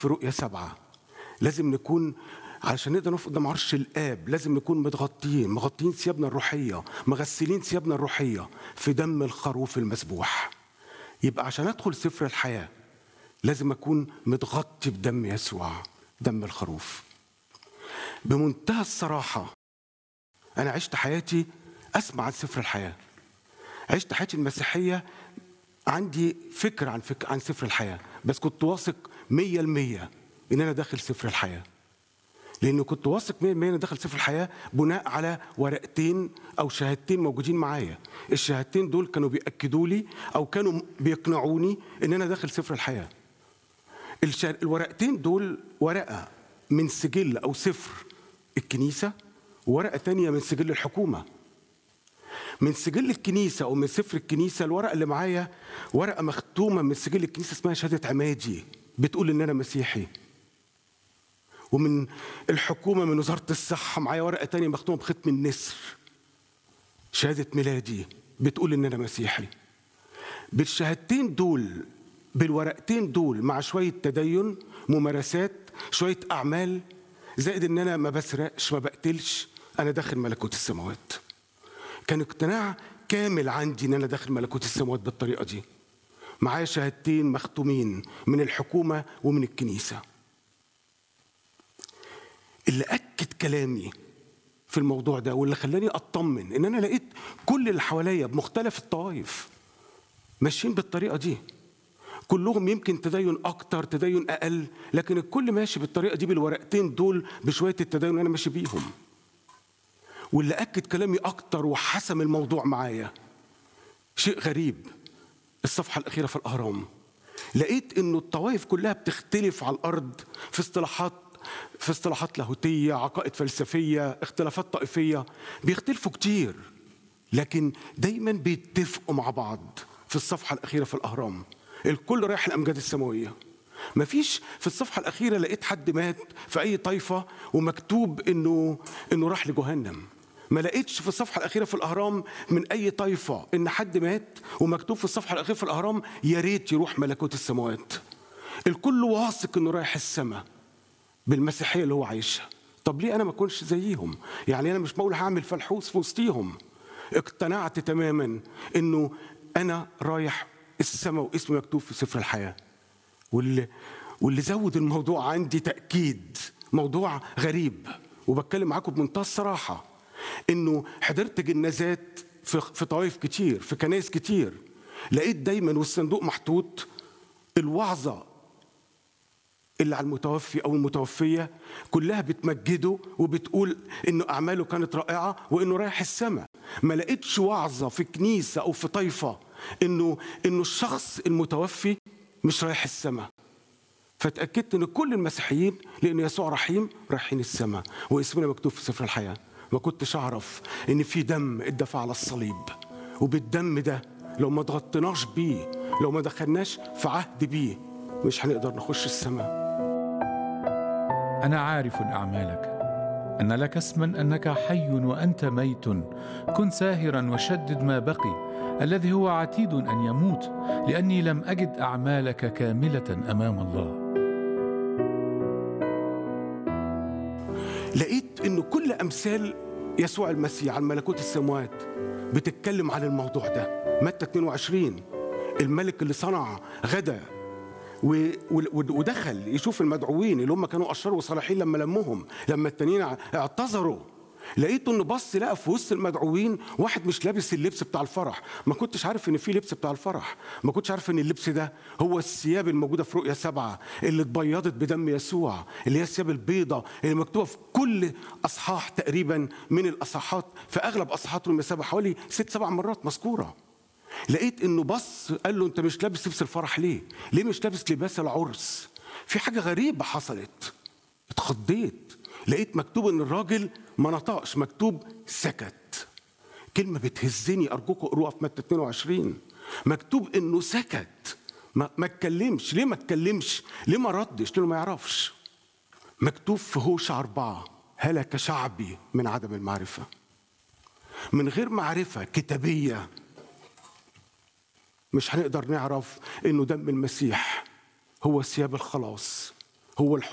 في رؤية سبعة لازم نكون علشان نقدر نقف قدام عرش الآب لازم نكون متغطيين مغطيين ثيابنا الروحية مغسلين ثيابنا الروحية في دم الخروف المذبوح يبقى عشان أدخل سفر الحياة لازم أكون متغطي بدم يسوع دم الخروف بمنتهى الصراحة أنا عشت حياتي أسمع عن سفر الحياة عشت حياتي المسيحية عندي فكر عن فكر عن سفر الحياة بس كنت واثق مية المية إن أنا داخل سفر الحياة لأنه كنت واثق مية المية إن أنا داخل سفر الحياة بناء على ورقتين أو شهادتين موجودين معايا الشهادتين دول كانوا بيأكدوا لي أو كانوا بيقنعوني إن أنا داخل سفر الحياة الشا- الورقتين دول ورقة من سجل أو سفر الكنيسة وورقة تانية من سجل الحكومة من سجل الكنيسة أو من سفر الكنيسة الورقة اللي معايا ورقة مختومة من سجل الكنيسة اسمها شهادة عمادي بتقول إن أنا مسيحي ومن الحكومة من وزارة الصحة معايا ورقة تانية مختومة بختم النسر شهادة ميلادي بتقول إن أنا مسيحي بالشهادتين دول بالورقتين دول مع شوية تدين ممارسات شوية أعمال زائد إن أنا ما بسرقش ما بقتلش أنا داخل ملكوت السماوات كان اقتناع كامل عندي إن أنا داخل ملكوت السماوات بالطريقة دي معايا شهادتين مختومين من الحكومة ومن الكنيسة اللي أكد كلامي في الموضوع ده واللي خلاني أطمن إن أنا لقيت كل اللي حواليا بمختلف الطوائف ماشيين بالطريقة دي كلهم يمكن تدين أكتر تدين أقل لكن الكل ماشي بالطريقة دي بالورقتين دول بشوية التدين اللي أنا ماشي بيهم واللي أكد كلامي أكتر وحسم الموضوع معايا شيء غريب الصفحة الأخيرة في الأهرام لقيت إنه الطوائف كلها بتختلف على الأرض في اصطلاحات في اصطلاحات لاهوتية عقائد فلسفية اختلافات طائفية بيختلفوا كتير لكن دايما بيتفقوا مع بعض في الصفحة الأخيرة في الأهرام الكل رايح الأمجاد السماوية مفيش في الصفحة الأخيرة لقيت حد مات في أي طائفة ومكتوب إنه إنه راح لجهنم ما لقيتش في الصفحة الأخيرة في الأهرام من أي طائفة إن حد مات ومكتوب في الصفحة الأخيرة في الأهرام يا ريت يروح ملكوت السماوات الكل واثق إنه رايح السماء بالمسيحية اللي هو عايشها طب ليه أنا ما أكونش زيهم يعني أنا مش بقول هعمل فلحوس في وسطيهم اقتنعت تماما إنه أنا رايح السماء واسمي مكتوب في سفر الحياة واللي واللي زود الموضوع عندي تأكيد موضوع غريب وبتكلم معاكم بمنتهى الصراحة إنه حضرت جنازات في في طوائف كتير في كنائس كتير لقيت دايما والصندوق محطوط الوعظة اللي على المتوفي او المتوفيه كلها بتمجده وبتقول انه اعماله كانت رائعه وانه رايح السماء ما لقيتش وعظه في كنيسه او في طائفه انه انه الشخص المتوفي مش رايح السماء فتاكدت ان كل المسيحيين لان يسوع رحيم رايحين السماء واسمنا مكتوب في سفر الحياه ما كنتش اعرف ان في دم اتدفع على الصليب وبالدم ده لو ما ضغطناش بيه لو ما دخلناش في عهد بيه مش هنقدر نخش السماء أنا عارف أعمالك أن لك اسما أنك حي وأنت ميت كن ساهرا وشدد ما بقي الذي هو عتيد أن يموت لأني لم أجد أعمالك كاملة أمام الله لقيت انه كل امثال يسوع المسيح عن ملكوت السماوات بتتكلم عن الموضوع ده متى 22 الملك اللي صنع غدا و- و- ودخل يشوف المدعوين اللي هم كانوا اشرار وصالحين لما لمهم لما التانيين ع- اعتذروا لقيته انه بص لقى في وسط المدعوين واحد مش لابس اللبس بتاع الفرح ما كنتش عارف ان في لبس بتاع الفرح ما كنتش عارف ان اللبس ده هو الثياب الموجوده في رؤيا سبعه اللي اتبيضت بدم يسوع اللي هي الثياب البيضاء اللي مكتوبه في كل اصحاح تقريبا من الاصحاحات في اغلب اصحاحات رؤيا سبعه حوالي ست سبع مرات مذكوره لقيت انه بص قال له انت مش لابس لبس الفرح ليه؟ ليه مش لابس لباس العرس؟ في حاجه غريبه حصلت اتخضيت لقيت مكتوب ان الراجل ما نطقش مكتوب سكت كلمه بتهزني ارجوكم اقروها في متى 22 مكتوب انه سكت ما ما اتكلمش ليه ما اتكلمش ليه ما ردش لانه ما يعرفش مكتوب في هوش أربعة هلك شعبي من عدم المعرفة من غير معرفة كتابية مش هنقدر نعرف انه دم المسيح هو ثياب الخلاص هو الحب